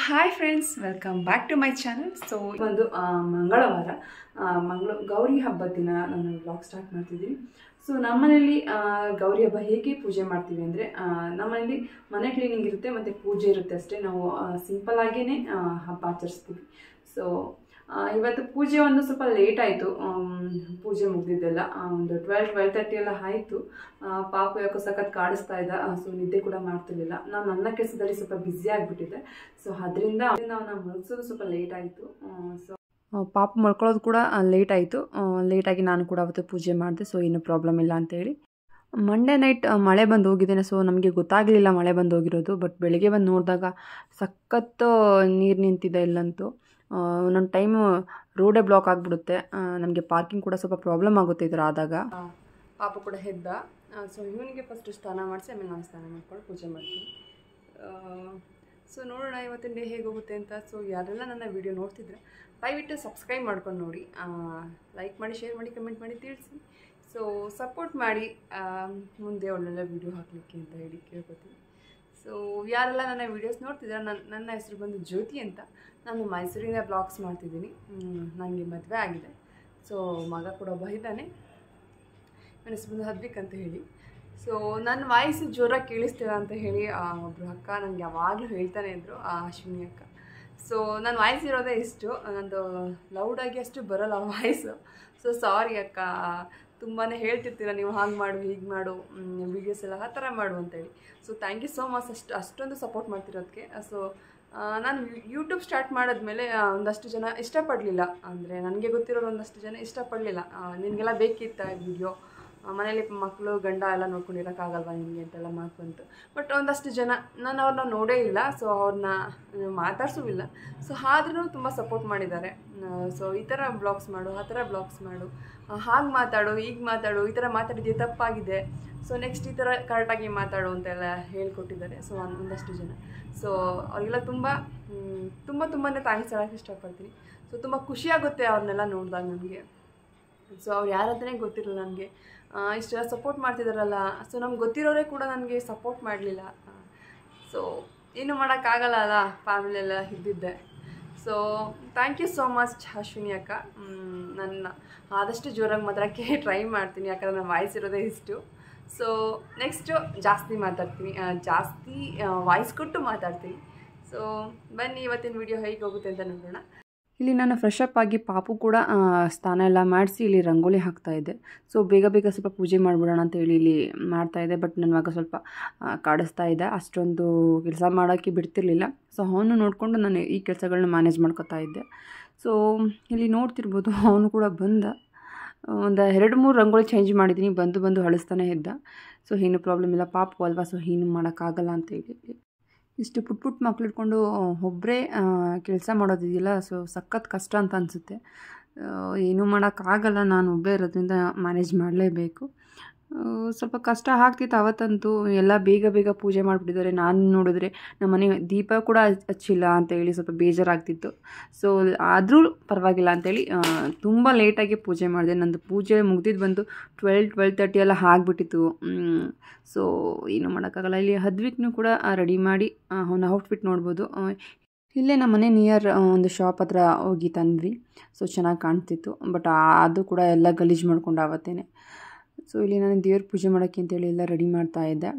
hi friends welcome back to my channel so ಒಂದು ಆ, ಮಂಗಳವಾರ ಆ, ಮಂಗಳ ಗೌರಿ ಹಬ್ಬದ ದಿನ ನಾನು ವ್ಲಾಗ್ ಸ್ಟಾರ್ಟ್ ಮಾಡ್ತಿದ್ದೀನಿ ಸೊ ನಮ್ಮನೇಲಿ ಆ, ಗೌರಿ ಹಬ್ಬ ಹೇಗೆ ಪೂಜೆ ಮಾಡ್ತೀವಿ ಅಂದರೆ ನಮ್ಮನೇಲಿ ಮನೆ ಕ್ಲೀನಿಂಗ್ ಇರುತ್ತೆ ಮತ್ತು ಪೂಜೆ ಇರುತ್ತೆ ಅಷ್ಟೇ ನಾವು ಸಿಂಪಲ್ ಆಗೇ ಹಬ್ಬ ಆಚರಿಸ್ತೀವಿ ಸೊ ಇವತ್ತು ಪೂಜೆ ಒಂದು ಸ್ವಲ್ಪ ಲೇಟ್ ಆಯಿತು ಪೂಜೆ ಮುಗಿದಿದ್ದೆಲ್ಲ ಆ, ಒಂದು ಟ್ವೆಲ್ ಟ್ವೆಲ್ ತರ್ಟಿ ಎಲ್ಲ ಆಯಿತು ಪಾಪು ಯಾಕೋ ಸಖತ್ ಕಾಡಿಸ್ತಾ ಇದ್ದ ಸೊ ನಿದ್ದೆ ಕೂಡ ಮಾಡ್ತಿರ್ಲಿಲ್ಲ ನಾನು ನನ್ನ ಕೆಲಸದಲ್ಲಿ ಸ್ವಲ್ಪ ಬ್ಯುಸಿ ಆಗಿಬಿಟ್ಟಿದ್ದೆ ಸೊ ಅದರಿಂದ ಅವನ್ನ ಮಲಗಿಸೋದು ಸ್ವಲ್ಪ ಲೇಟ್ ಆಯಿತು ಸೊ ಪಾಪ ಮಲ್ಕೊಳ್ಳೋದು ಕೂಡ ಲೇಟ್ ಆಯಿತು ಲೇಟಾಗಿ ನಾನು ಕೂಡ ಅವತ್ತು ಪೂಜೆ ಮಾಡಿದೆ ಸೊ ಏನು ಪ್ರಾಬ್ಲಮ್ ಇಲ್ಲ ಅಂತೇಳಿ ಮಂಡೇ ನೈಟ್ ಮಳೆ ಬಂದು ಹೋಗಿದ್ದೇನೆ ಸೊ ನಮಗೆ ಗೊತ್ತಾಗಲಿಲ್ಲ ಮಳೆ ಬಂದು ಹೋಗಿರೋದು ಬಟ್ ಬೆಳಿಗ್ಗೆ ಬಂದು ನೋಡಿದಾಗ ಸಖತ್ತು ನೀರು ನಿಂತಿದೆ ಇಲ್ಲಂತೂ ಒಂದೊಂದು ಟೈಮು ರೋಡೇ ಬ್ಲಾಕ್ ಆಗಿಬಿಡುತ್ತೆ ನಮಗೆ ಪಾರ್ಕಿಂಗ್ ಕೂಡ ಸ್ವಲ್ಪ ಪ್ರಾಬ್ಲಮ್ ಆಗುತ್ತೆ ಈ ಥರ ಆದಾಗ ಪಾಪ ಕೂಡ ಹೆದ್ದ ಸೊ ಇವನಿಗೆ ಫಸ್ಟ್ ಸ್ನಾನ ಮಾಡಿಸಿ ಆಮೇಲೆ ನಾನು ಸ್ನಾನ ಮಾಡ್ಕೊಂಡು ಪೂಜೆ ಮಾಡ್ತೀನಿ ಸೊ ನೋಡೋಣ ಇವತ್ತಿನ ಡೇ ಹೇಗೆ ಹೋಗುತ್ತೆ ಅಂತ ಸೊ ಯಾರೆಲ್ಲ ನನ್ನ ವಿಡಿಯೋ ನೋಡ್ತಿದ್ರೆ ದಯವಿಟ್ಟು ಸಬ್ಸ್ಕ್ರೈಬ್ ಮಾಡ್ಕೊಂಡು ನೋಡಿ ಲೈಕ್ ಮಾಡಿ ಶೇರ್ ಮಾಡಿ ಕಮೆಂಟ್ ಮಾಡಿ ತಿಳಿಸಿ ಸೊ ಸಪೋರ್ಟ್ ಮಾಡಿ ಆ, ಮುಂದೆ ಒಳ್ಳೊಳ್ಳೆ ವಿಡಿಯೋ ಹಾಕಲಿಕ್ಕೆ ಅಂತ ಹೇಳಿ ಕೇಳ್ಕೊತೀನಿ ಸೊ ಯಾರೆಲ್ಲ ನನ್ನ ವೀಡಿಯೋಸ್ ನೋಡ್ತಿದ್ದಾರೆ ನನ್ನ ನನ್ನ ಹೆಸರು ಬಂದು ಜ್ಯೋತಿ ಅಂತ ನಾನು ಮೈಸೂರಿಂದ ಬ್ಲಾಗ್ಸ್ ಮಾಡ್ತಿದ್ದೀನಿ ನನಗೆ ಮದುವೆ ಆಗಿದೆ ಸೊ ಮಗ ಕೂಡ ಒಬ್ಬ ಇದ್ದಾನೆ ನನ್ನ ಹೆಸರು ಬಂದು ಹದ್ವಿಕ್ ಅಂತ ಹೇಳಿ ಸೊ ನನ್ನ ವಾಯ್ಸ್ ಜೋರಾಗಿ ಕೇಳಿಸ್ತೀರ ಅಂತ ಹೇಳಿ ಆ, ಒಬ್ರು ಅಕ್ಕ ನನಗೆ ಯಾವಾಗಲೂ ಹೇಳ್ತಾನೆ ಇದ್ದರು ಆ ಅಶ್ವಿನಿ ಅಕ್ಕ ಸೊ ನನ್ನ ವಾಯ್ಸ್ ಇರೋದೇ ಇಷ್ಟು ನಂದು ಲೌಡಾಗಿ ಅಷ್ಟು ಬರೋಲ್ಲ ವಾಯ್ಸು ಸೊ ಸಾರಿ ಅಕ್ಕ ತುಂಬಾ ಹೇಳ್ತಿರ್ತೀರ ನೀವು ಹಾಗೆ ಮಾಡು ಹೀಗೆ ಮಾಡು ವೀಡಿಯೋಸ್ ಎಲ್ಲ ಆ ಥರ ಮಾಡು ಅಂತೇಳಿ so thank you so much ಅಷ್ಟು ಅಷ್ಟೊಂದು ಸಪೋರ್ಟ್ ಮಾಡ್ತಿರೋದಕ್ಕೆ ಸೊ ನಾನು ಯೂಟ್ಯೂಬ್ ಸ್ಟಾರ್ಟ್ ಮಾಡಿದ್ಮೇಲೆ ಆ, ಒಂದಷ್ಟು ಜನ ಇಷ್ಟಪಡಲಿಲ್ಲ ಅಂದರೆ ನನಗೆ ಗೊತ್ತಿರೋರು ಒಂದಷ್ಟು ಜನ ಇಷ್ಟಪಡಲಿಲ್ಲ ನಿನಗೆಲ್ಲ ಬೇಕಿತ್ತ ವಿಡಿಯೋ ಮನೇಲಿ ಮಕ್ಕಳು ಗಂಡ ಎಲ್ಲ ನೋಡ್ಕೊಂಡಿರೋಕ್ಕಾಗಲ್ವಾ ನಿಮಗೆ ಅಂತೆಲ್ಲ ಮಾತು ಬಂತು ಬಟ್ ಒಂದಷ್ಟು ಜನ ನಾನು ಅವ್ರನ್ನ ನೋಡೇ ಇಲ್ಲ ಸೊ ಅವ್ರನ್ನ ಮಾತಾಡ್ಸೂ ಇಲ್ಲ ಸೊ ಆದ್ರೂ ತುಂಬ ಸಪೋರ್ಟ್ ಮಾಡಿದ್ದಾರೆ ಸೊ ಈ ಥರ ಬ್ಲಾಗ್ಸ್ ಮಾಡು ಆ ಥರ ಬ್ಲಾಗ್ಸ್ ಮಾಡು ಹಾಗೆ ಮಾತಾಡು ಈಗ ಮಾತಾಡು ಈ ಥರ ಮಾತಾಡಿದ್ದೆ ತಪ್ಪಾಗಿದೆ ಸೊ ನೆಕ್ಸ್ಟ್ ಈ ಥರ ಕರೆಕ್ಟಾಗಿ ಮಾತಾಡು ಅಂತೆಲ್ಲ ಹೇಳ್ಕೊಟ್ಟಿದ್ದಾರೆ ಸೊ ಒಂದಷ್ಟು ಜನ ಸೊ ಅವರಿಗೆಲ್ಲ ತುಂಬ ಮ್, ತುಂಬ ತುಂಬಾ ಥ್ಯಾಂಕ್ಸ್ ಹೇಳೋಕ್ಕೆ ಇಷ್ಟಪಡ್ತೀನಿ ಸೊ ತುಂಬ ಖುಷಿಯಾಗುತ್ತೆ ಅವ್ರನ್ನೆಲ್ಲ ನೋಡಿದಾಗ ನನಗೆ ಸೊ ಅವ್ರು ಯಾರಂತಲೇ ಗೊತ್ತಿರಲಿಲ್ಲ ನನಗೆ ಇಷ್ಟೆಲ್ಲ ಸಪೋರ್ಟ್ ಮಾಡ್ತಿದ್ದಾರಲ್ಲ ಸೊ ನಮ್ಗೆ ಗೊತ್ತಿರೋರೇ ಕೂಡ ನನಗೆ ಸಪೋರ್ಟ್ ಮಾಡಲಿಲ್ಲ ಸೊ ಏನು ಮಾಡೋಕ್ಕಾಗಲ್ಲ ಅಲ್ಲ ಫ್ಯಾಮಿಲಿ ಎಲ್ಲ ಇದ್ದಿದ್ದೆ so thank you so much Ashwini ಅಕ್ಕ ಮ್, ನನ್ನ ಆದಷ್ಟು ಜೋರಾಗಿ ಮಾತಾಡೋಕ್ಕೆ ಟ್ರೈ ಮಾಡ್ತೀನಿ ಯಾಕಂದರೆ ನನ್ನ ವಾಯ್ಸ್ ಇರೋದೇ ಇಷ್ಟು ಸೊ ನೆಕ್ಸ್ಟು ಜಾಸ್ತಿ ಮಾತಾಡ್ತೀನಿ ಆ, ಜಾಸ್ತಿ ವಾಯ್ಸ್ ಕೊಟ್ಟು ಮಾತಾಡ್ತೀನಿ ಸೊ ಬನ್ನಿ ಇವತ್ತಿನ ವಿಡಿಯೋ ಹೇಗೆ ಹೋಗುತ್ತೆ ಅಂತ ನೋಡೋಣ ಇಲ್ಲಿ ನಾನು ಫ್ರೆಶ್ ಅಪ್ ಆಗಿ ಪಾಪು ಕೂಡ ಆ, ಸ್ನಾನ ಎಲ್ಲ ಮಾಡಿಸಿ ಇಲ್ಲಿ ರಂಗೋಲಿ ಹಾಕ್ತಾ ಇದ್ದೆ ಸೊ ಬೇಗ ಬೇಗ ಸ್ವಲ್ಪ ಪೂಜೆ ಮಾಡಿಬಿಡೋಣ ಅಂತ ಹೇಳಿ ಇಲ್ಲಿ ಮಾಡ್ತಾ ಇದ್ದೆ ಬಟ್ ನನ್ನ ಮಗ ಸ್ವಲ್ಪ ಆ, ಕಾಡಿಸ್ತಾ ಇದ್ದ ಅಷ್ಟೊಂದು ಕೆಲಸ ಮಾಡೋಕ್ಕೆ ಬಿಡ್ತಿರ್ಲಿಲ್ಲ ಸೊ ಅವನು ನೋಡಿಕೊಂಡು ನಾನು ಈ ಕೆಲಸಗಳನ್ನ ಮ್ಯಾನೇಜ್ ಮಾಡ್ಕೊತಾ ಇದ್ದೆ ಸೊ ಇಲ್ಲಿ ನೋಡ್ತಿರ್ಬೋದು ಅವನು ಕೂಡ ಬಂದ ಒಂದು ಎರಡು ಮೂರು ರಂಗೋಲಿ ಚೇಂಜ್ ಮಾಡಿದ್ದೀನಿ ಬಂದು ಬಂದು ಅಳಿಸ್ತಾನೆ ಇದ್ದ ಸೊ ಏನು ಪ್ರಾಬ್ಲಮ್ ಇಲ್ಲ ಪಾಪು ಅಲ್ವಾ ಸೊ ಏನು ಮಾಡೋಕ್ಕಾಗಲ್ಲ ಅಂತೇಳಿ ಇಷ್ಟು ಪುಟ್ ಪುಟ್ ಮಕ್ಳು ಇಟ್ಕೊಂಡು ಒಬ್ಬರೇ ಕೆಲಸ ಮಾಡೋದಿದೆಯಲ್ಲ ಸೊ ಸಖತ್ ಕಷ್ಟ ಅಂತ ಅನಿಸುತ್ತೆ ಏನೂ ಮಾಡೋಕ್ಕಾಗಲ್ಲ ನಾನು ಒಬ್ಬೇ ಇರೋದ್ರಿಂದ ಮ್ಯಾನೇಜ್ ಮಾಡಲೇಬೇಕು ಸ್ವಲ್ಪ ಕಷ್ಟ ಆಗ್ತಿತ್ತು ಅವತ್ತಂತೂ ಎಲ್ಲ ಬೇಗ ಬೇಗ ಪೂಜೆ ಮಾಡಿಬಿಟ್ಟಿದ್ದಾರೆ ನಾನು ನೋಡಿದ್ರೆ ನಮ್ಮ ಮನೆ ದೀಪ ಕೂಡ ಹಚ್- ಹಚ್ಚಿಲ್ಲ ಅಂತ ಹೇಳಿ ಸ್ವಲ್ಪ ಬೇಜಾರಾಗ್ತಿತ್ತು ಸೊ ಆದರೂ ಪರವಾಗಿಲ್ಲ ಅಂತೇಳಿ ತುಂಬ ಲೇಟಾಗಿ ಪೂಜೆ ಮಾಡಿದೆ ನಂದು ಪೂಜೆ ಮುಗ್ದಿದ್ದು ಬಂದು ಟ್ವೆಲ್ ಟ್ವೆಲ್ ತರ್ಟಿ ಎಲ್ಲ ಆಗಿಬಿಟ್ಟಿತ್ತು ಸೊ ಏನು ಮಾಡೋಕ್ಕಾಗಲ್ಲ ಇಲ್ಲಿ ಹದ್ವಿಕ್ನು ಕೂಡ ರೆಡಿ ಮಾಡಿ ಅವನ ಔಟ್ಫಿಟ್ ನೋಡ್ಬೋದು ಆ, ಇಲ್ಲೇ ನಮ್ಮ ಮನೆ ನಿಯರ್ ಒಂದು ಶಾಪ್ ಹತ್ರ ಹೋಗಿ ತಂದ್ವಿ ಸೊ ಚೆನ್ನಾಗಿ ಕಾಣ್ತಿತ್ತು ಬಟ್ ಅದು ಕೂಡ ಎಲ್ಲ ಗಲೀಜು ಮಾಡ್ಕೊಂಡು ಆವತ್ತೇನೆ ಸೊ ಇಲ್ಲಿ ನಾನು ದೇವ್ರ ಪೂಜೆ ಮಾಡೋಕ್ಕೆ ಅಂತೇಳಿ ಎಲ್ಲ ರೆಡಿ ಮಾಡ್ತಾ ಇದ್ದೆ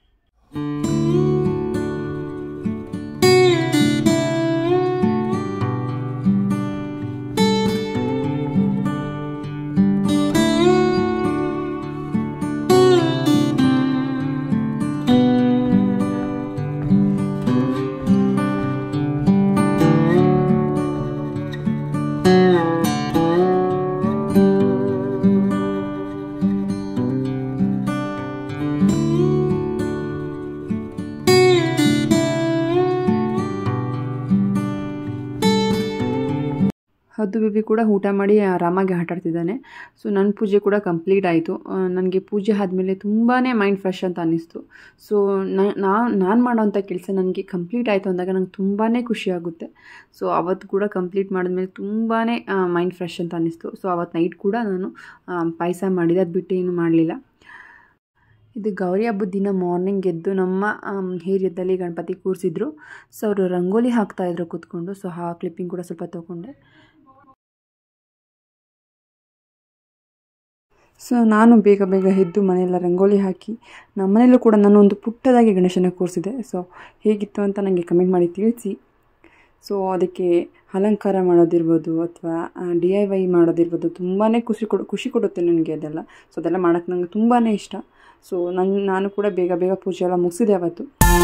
ಹದ್ದು ಬೇಬಿ ಕೂಡ ಊಟ ಮಾಡಿ ಆರಾಮಾಗಿ ಆಟ ಆಡ್ತಿದ್ದಾನೆ ಸೊ ನನ್ನ ಪೂಜೆ ಕೂಡ ಕಂಪ್ಲೀಟ್ ಆಯಿತು ನನಗೆ ಪೂಜೆ ಆದಮೇಲೆ ತುಂಬಾ ಮೈಂಡ್ ಫ್ರೆಶ್ ಅಂತ ಅನ್ನಿಸ್ತು ಸೊ ನಾನು ನಾನು ಮಾಡೋವಂಥ ಕೆಲಸ ನನಗೆ ಕಂಪ್ಲೀಟ್ ಆಯಿತು ಅಂದಾಗ ನಂಗೆ ತುಂಬಾ ಖುಷಿಯಾಗುತ್ತೆ ಸೊ ಅವತ್ತು ಕೂಡ ಕಂಪ್ಲೀಟ್ ಮಾಡಿದ್ಮೇಲೆ ತುಂಬಾ ಮೈಂಡ್ ಫ್ರೆಶ್ ಅಂತ ಅನ್ನಿಸ್ತು ಸೊ ಅವತ್ತು ನೈಟ್ ಕೂಡ ನಾನು ಪಾಯಸ ಮಾಡಿದೆ ಅದು ಬಿಟ್ಟು ಏನು ಮಾಡಲಿಲ್ಲ ಇದು ಗೌರಿ ಹಬ್ಬದ ದಿನ ಮಾರ್ನಿಂಗ್ ಎದ್ದು ನಮ್ಮ ಏರಿಯಾದಲ್ಲಿ ಗಣಪತಿ ಕೂರಿಸಿದ್ರು ಸೊ ಅವರು ರಂಗೋಲಿ ಹಾಕ್ತಾಯಿದ್ರು ಕೂತ್ಕೊಂಡು ಸೊ ಆ ಕ್ಲಿಪ್ಪಿಂಗ್ ಕೂಡ ಸ್ವಲ್ಪ ತೊಗೊಂಡೆ ಸೊ ನಾನು ಬೇಗ ಬೇಗ ಎದ್ದು ಮನೆಯೆಲ್ಲ ರಂಗೋಲಿ ಹಾಕಿ ನಮ್ಮನೆಯಲ್ಲೂ ಕೂಡ ನಾನು ಒಂದು ಪುಟ್ಟದಾಗಿ ಗಣೇಶನ ಕೂರಿಸಿದೆ ಸೊ ಹೇಗಿತ್ತು ಅಂತ ನನಗೆ ಕಮೆಂಟ್ ಮಾಡಿ ತಿಳಿಸಿ ಸೊ ಅದಕ್ಕೆ ಅಲಂಕಾರ ಮಾಡೋದಿರ್ಬೋದು ಅಥವಾ ಡಿ ಐ ವೈ ಮಾಡೋದಿರ್ಬೋದು ತುಂಬಾ ಖುಷಿ ಕೊಡು ಖುಷಿ ಕೊಡುತ್ತೆ ನನಗೆ ಅದೆಲ್ಲ ಸೊ ಅದೆಲ್ಲ ಮಾಡೋಕ್ಕೆ ನನಗೆ ತುಂಬಾ ಇಷ್ಟ ಸೊ ನನ್ನ ನಾನು ಕೂಡ ಬೇಗ ಬೇಗ ಪೂಜೆ ಎಲ್ಲ ಮುಗಿಸಿದೆ ಅವತ್ತು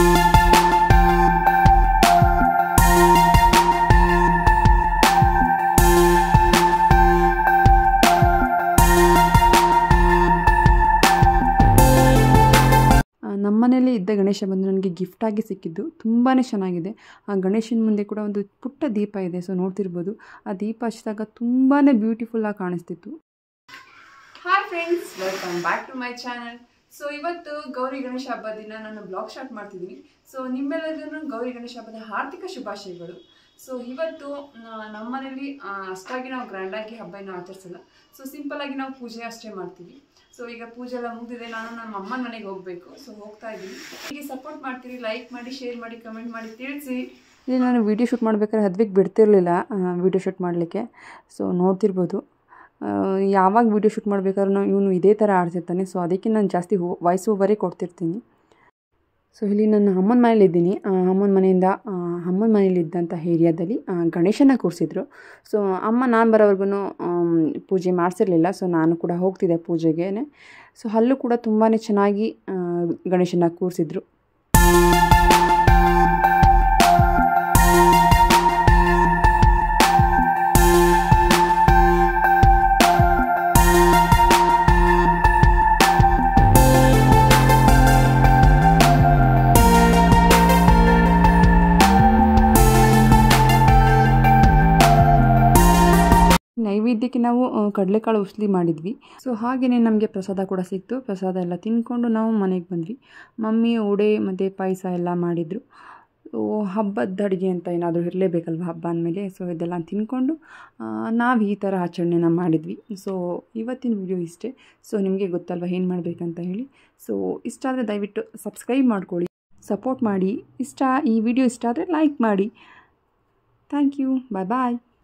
ನಮ್ಮನೇಲಿ ಇದ್ದ ಗಣೇಶ ಬಂದು ನನಗೆ ಗಿಫ್ಟಾಗಿ ಸಿಕ್ಕಿದ್ದು ತುಂಬಾ ಚೆನ್ನಾಗಿದೆ ಆ ಗಣೇಶನ ಮುಂದೆ ಕೂಡ ಒಂದು ಪುಟ್ಟ ದೀಪ ಇದೆ ಸೊ ನೋಡ್ತಿರ್ಬೋದು ಆ ದೀಪ ಹಚ್ಚಿದಾಗ ತುಂಬಾ ಬ್ಯೂಟಿಫುಲ್ಲಾಗಿ ಕಾಣಿಸ್ತಿತ್ತು hi friends welcome back to my channel so ಇವತ್ತು ಗೌರಿ ಗಣೇಶ ಹಬ್ಬದ ದಿನ ನಾನು ಬ್ಲಾಗ್ ಸ್ಟಾರ್ಟ್ ಮಾಡ್ತಿದ್ದೀನಿ ಸೊ ನಿಮ್ಮೆಲ್ಲರಿಗೂ ಗೌರಿ ಗಣೇಶ ಹಬ್ಬದ ಹಾರ್ದಿಕ ಶುಭಾಶಯಗಳು ಸೊ ಇವತ್ತು ನಮ್ಮನೇಲಿ ಅಷ್ಟಾಗಿ ನಾವು ಗ್ರ್ಯಾಂಡಾಗಿ ಹಬ್ಬ ಏನು ಆಚರಿಸಲ್ಲ ಸೊ ಸಿಂಪಲ್ಲಾಗಿ ನಾವು ಪೂಜೆ ಅಷ್ಟೇ ಮಾಡ್ತೀವಿ ಸೊ ಈಗ ಪೂಜೆ ಎಲ್ಲ ಮುಗಿದಿದೆ ನಾನು ನಮ್ಮ ಅಮ್ಮನ ಮನೆಗೆ ಹೋಗಬೇಕು ಸೊ ಹೋಗ್ತಾ ಇದ್ದೀನಿ ಹೀಗೆ ಸಪೋರ್ಟ್ ಮಾಡ್ತೀರಿ ಲೈಕ್ ಮಾಡಿ ಶೇರ್ ಮಾಡಿ ಕಮೆಂಟ್ ಮಾಡಿ ತಿಳಿಸಿ ಇಲ್ಲಿ ನಾನು ವೀಡಿಯೋ ಶೂಟ್ ಮಾಡ್ಬೇಕಾದ್ರೆ ಹದ್ವಿಗೆ ಬಿಡ್ತಿರ್ಲಿಲ್ಲ ವೀಡಿಯೋ ಶೂಟ್ ಮಾಡಲಿಕ್ಕೆ ಸೊ ನೋಡ್ತಿರ್ಬೋದು ಯಾವಾಗ ವೀಡಿಯೋ ಶೂಟ್ ಮಾಡಬೇಕಾದ್ರೂ ಇವನು ಇದೇ ಥರ ಆಡ್ತಿರ್ತಾನೆ ಸೊ ಅದಕ್ಕೆ ನಾನು ಜಾಸ್ತಿ ಹೋ ವಾಯ್ಸ್ ಓವರೇ ಕೊಡ್ತಿರ್ತೀನಿ ಸೊ ಇಲ್ಲಿ ನನ್ನ ಅಮ್ಮನ ಮನೇಲಿದ್ದೀನಿ ಅಮ್ಮನ ಮನೆಯಿಂದ ಅಮ್ಮನ ಮನೇಲಿದ್ದಂಥ ಏರಿಯಾದಲ್ಲಿ ಗಣೇಶನ ಕೂರಿಸಿದ್ರು ಸೊ ಅಮ್ಮ ನಾನು ಬರೋವರೆಗೂ ಪೂಜೆ ಮಾಡಿಸಿರ್ಲಿಲ್ಲ ಸೊ ನಾನು ಕೂಡ ಹೋಗ್ತಿದ್ದೆ ಪೂಜೆಗೆ ಸೊ ಅಲ್ಲೂ ಕೂಡ ತುಂಬಾ ಚೆನ್ನಾಗಿ ಗಣೇಶನ ಕೂರಿಸಿದ್ರು ನೈವೇದ್ಯಕ್ಕೆ ನಾವು ಕಡಲೆಕಾಳು ಉಸ್ಲಿ ಮಾಡಿದ್ವಿ ಸೊ ಹಾಗೆಯೇ ನಮಗೆ ಪ್ರಸಾದ ಕೂಡ ಸಿಕ್ತು ಪ್ರಸಾದ ಎಲ್ಲ ತಿಂದ್ಕೊಂಡು ನಾವು ಮನೆಗೆ ಬಂದ್ವಿ ಮಮ್ಮಿ ಉಡೆ ಮತ್ತು ಪಾಯಸ ಎಲ್ಲ ಮಾಡಿದರು ಹಬ್ಬದ ಅಡುಗೆ ಅಂತ ಏನಾದರೂ ಇರಲೇಬೇಕಲ್ವ ಹಬ್ಬ ಅಂದಮೇಲೆ ಸೊ ಇದೆಲ್ಲ ತಿಂದ್ಕೊಂಡು ನಾವು ಈ ಥರ ಆಚರಣೆನ ಮಾಡಿದ್ವಿ ಸೊ ಇವತ್ತಿನ ವಿಡಿಯೋ ಇಷ್ಟೇ ಸೊ ನಿಮಗೆ ಗೊತ್ತಲ್ವ ಏನು ಮಾಡಬೇಕಂತ ಹೇಳಿ ಸೊ ಇಷ್ಟ ಆದರೆ ದಯವಿಟ್ಟು ಸಬ್ಸ್ಕ್ರೈಬ್ ಮಾಡ್ಕೊಳ್ಳಿ ಸಪೋರ್ಟ್ ಮಾಡಿ ಇಷ್ಟ ಈ ವಿಡಿಯೋ ಇಷ್ಟ ಆದರೆ ಲೈಕ್ ಮಾಡಿ ಥ್ಯಾಂಕ್ ಯು ಬಾಯ್ ಬಾಯ್